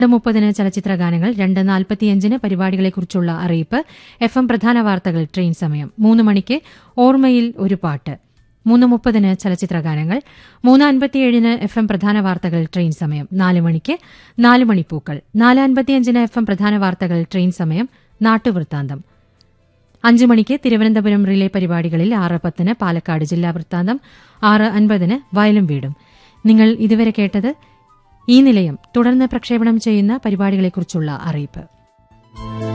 രണ്ട് മുപ്പതിന് ചലച്ചിത്ര ഗാനങ്ങൾ രണ്ട് നാൽപ്പത്തിയഞ്ചിന് പരിപാടികളെക്കുറിച്ചുള്ള അറിയിപ്പ് എഫ് എം പ്രധാന വാർത്തകൾ ട്രെയിൻ സമയം മൂന്ന് മണിക്ക് ഓർമ്മയിൽ ഒരു പാട്ട് മൂന്ന് മുപ്പതിന് ചലച്ചിത്ര ഗാനങ്ങൾ മൂന്ന് അൻപത്തിയേഴിന് എഫ് എം പ്രധാന വാർത്തകൾ ട്രെയിൻ സമയം നാല് മണിക്ക് നാല് മണിപ്പൂക്കൾ നാല് അൻപത്തിയഞ്ചിന് എഫ് എം പ്രധാന വാർത്തകൾ ട്രെയിൻ സമയം നാട്ടുവൃത്താന്തം അഞ്ച് മണിക്ക് തിരുവനന്തപുരം റിലേ പരിപാടികളിൽ ആറ് പത്തിന് പാലക്കാട് ജില്ലാ വൃത്താന്തം ആറ് അൻപതിന് വയലും വീടും നിങ്ങൾ ഇതുവരെ കേട്ടത് ഈ നിലയം തുടർന്ന് പ്രക്ഷേപണം ചെയ്യുന്ന പരിപാടികളെക്കുറിച്ചുള്ള അറിയിപ്പ്